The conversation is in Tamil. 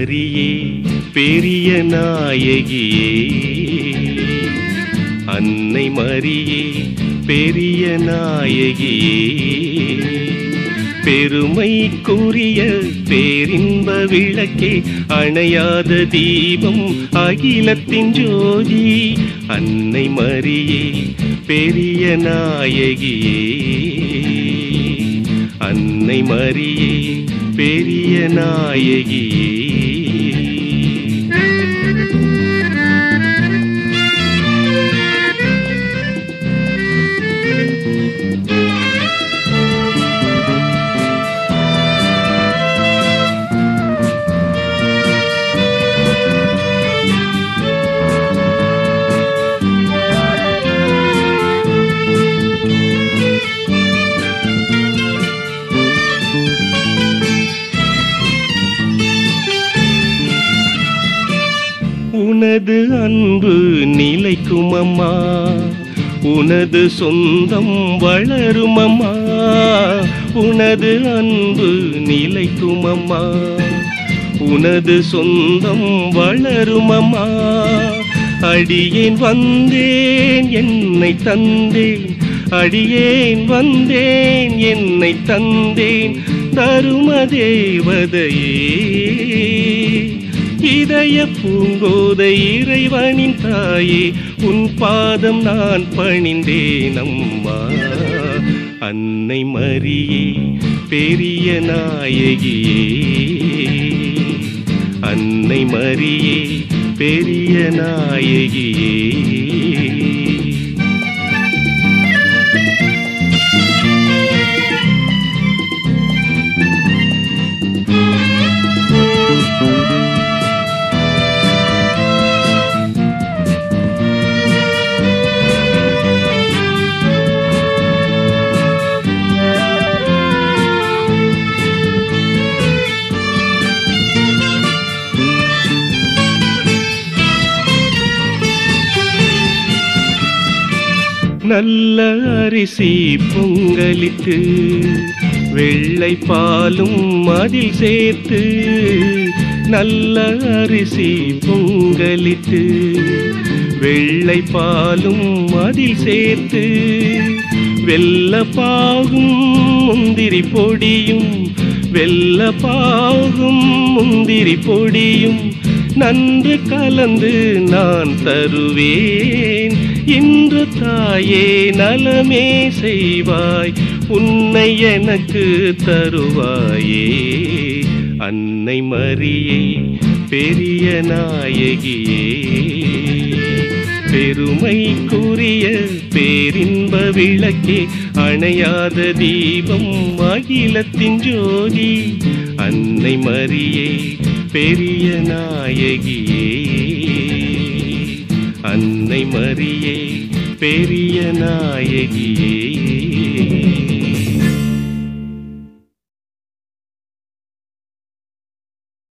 மரியே பெரிய நாயகியே அன்னை மரியே பெரிய நாயகியே பெருமைக்குரிய பேரின்ப விளக்கே அணையாத தீபம் அகிலத்தின் ஜோதி அன்னை மரியே பெரிய நாயகியே அன்னை மரியே பெரிய நாயகியே உனது அன்பு நிலைக்கும் அம்மா உனது சொந்தம் வளரும் அம்மா உனது அன்பு நிலைக்கும் அம்மா உனது சொந்தம் வளரும் அம்மா அடியேன் வந்தேன் என்னை தந்தேன் அடியேன் வந்தேன் என்னை தந்தேன் தரும தேவதையே இதய பூங்கோதை இறைவனின் தாயே உன் பாதம் நான் பணிந்தேன் அம்மா அன்னை மரியே பெரிய நாயகியே அன்னை மரியே பெரிய நாயகியே நல்ல அரிசி பொங்கலிட்டு வெள்ளை பாலும் அதில் சேர்த்து நல்ல அரிசி பொங்கலிட்டு வெள்ளை பாலும் அதில் சேர்த்து வெள்ள பாகும் முந்திரி பொடியும் வெள்ள பாகும் முந்திரி பொடியும் நன்று கலந்து நான் தருவேன் இன்று தாயே நலமே செய்வாய் உன்னை எனக்கு தருவாயே அன்னை மரியே பெரிய நாயகியே பெருமைக்குரிய பேரின்ப விளக்கே அணையாத தீபம் அகிலத்தின் ஜோதி அன்னை மரியே பெரிய நாயகியே அன்னை மரியே பெரிய நாயகியே